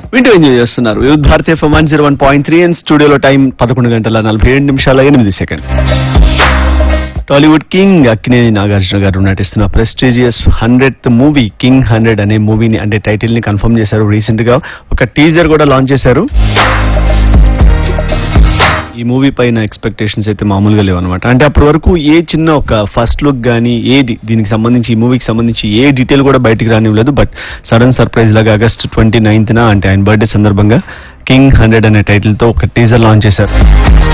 వింటూ ఎంజాయ్ చేస్తున్నారు వివిధ భారతీయ FM one zero one point three and స్టూడియోలో టైం పదకొండు గంటల నలభై ఏడు నిమిషాల ఎనిమిది second Tollywood king Akkineni Nagarjuna garu నటిస్తున్న prestigious hundred movie king hundred అనే మూవీని అంటే టైటిల్ ని కన్ఫర్మ్ చేశారు రీసెంట్ గా ఒక టీజర్ కూడా లాంచ్ చేశారు ఈ మూవీ పైన ఎక్స్పెక్టేషన్స్ అయితే మామూలుగా లేవు అనమాట అంటే అప్పటి వరకు ఏ చిన్న ఒక ఫస్ట్ లుక్ గానీ ఏది దీనికి సంబంధించి ఈ మూవీకి సంబంధించి ఏ డీటెయిల్ కూడా బయటికి రానివ్వలేదు బట్ సడన్ సర్ప్రైజ్ లాగా ఆగస్ట్ ట్వంటీ నైన్త్ అంటే ఆయన బర్త్డే సందర్భంగా కింగ్ హండ్రెడ్ అనే టైటిల్ తో ఒక టీజర్ లాంచ్ చేశారు